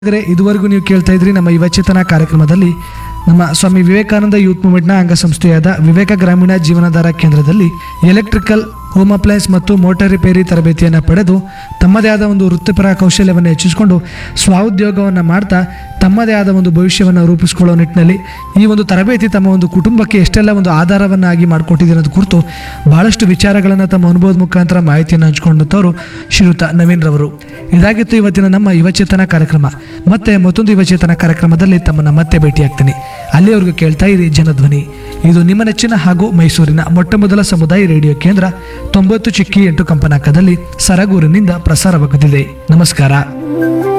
ಹಾಗಾದ್ರೆ ಇದುವರೆಗೂ ನೀವು ಕೇಳ್ತಾ ಇದ್ರಿ ನಮ್ಮ ಯುವಚೇತನ ಕಾರ್ಯಕ್ರಮದಲ್ಲಿ ನಮ್ಮ ಸ್ವಾಮಿ ವಿವೇಕಾನಂದ ಯೂತ್ ಮೂವ್ಮೆಂಟ್ನ ಅಂಗಸಂಸ್ಥೆಯಾದ ವಿವೇಕ ಗ್ರಾಮೀಣ ಜೀವನಾಧಾರ ಕೇಂದ್ರದಲ್ಲಿ ಎಲೆಕ್ಟ್ರಿಕಲ್ ಹೋಮ್ ಅಪ್ಲಯನ್ಸ್ ಮತ್ತು ಮೋಟಾರ್ ರಿಪೇರಿ ತರಬೇತಿಯನ್ನು ಪಡೆದು ತಮ್ಮದೇ ಆದ ಒಂದು ವೃತ್ತಿಪರ ಕೌಶಲ್ಯವನ್ನು ಹೆಚ್ಚಿಸಿಕೊಂಡು ಸ್ವಉದ್ಯೋಗವನ್ನು ಮಾಡ್ತಾ ತಮ್ಮದೇ ಆದ ಒಂದು ಭವಿಷ್ಯವನ್ನು ರೂಪಿಸಿಕೊಳ್ಳೋ ನಿಟ್ಟಿನಲ್ಲಿ ಈ ಒಂದು ತರಬೇತಿ ತಮ್ಮ ಒಂದು ಕುಟುಂಬಕ್ಕೆ ಎಷ್ಟೆಲ್ಲ ಒಂದು ಆಧಾರವನ್ನಾಗಿ ಮಾಡಿಕೊಟ್ಟಿದೆ ಅನ್ನೋದು ಕುರಿತು ಬಹಳಷ್ಟು ವಿಚಾರಗಳನ್ನು ತಮ್ಮ ಅನುಭವದ ಮುಖಾಂತರ ಮಾಹಿತಿಯನ್ನು ಹಂಚಿಕೊಂಡಂಥವ್ರು ಶ್ರೀಯುತ ನವೀನ್ ರವರು ಇದಾಗಿತ್ತು ಇವತ್ತಿನ ನಮ್ಮ ಯುವಚೇತನ ಕಾರ್ಯಕ್ರಮ ಮತ್ತೆ ಮತ್ತೊಂದು ಯುವಚೇತನ ಕಾರ್ಯಕ್ರಮದಲ್ಲಿ ತಮ್ಮನ್ನ ಮತ್ತೆ ಭೇಟಿಯಾಗ್ತೀನಿ ಅಲ್ಲಿಯವರೆಗೂ ಕೇಳ್ತಾ ಇರಿ ಜನಧ್ವನಿ ಇದು ನಿಮ್ಮ ನೆಚ್ಚಿನ ಹಾಗೂ ಮೈಸೂರಿನ ಮೊಟ್ಟ ಮೊದಲ ಸಮುದಾಯ ರೇಡಿಯೋ ಕೇಂದ್ರ ತೊಂಬತ್ತು ಚಿಕ್ಕಿ ಎಂಟು ಕಂಪನಾಕದಲ್ಲಿ ಸರಗೂರಿನಿಂದ ಪ್ರಸಾರವಾಗುತ್ತಿದೆ ನಮಸ್ಕಾರ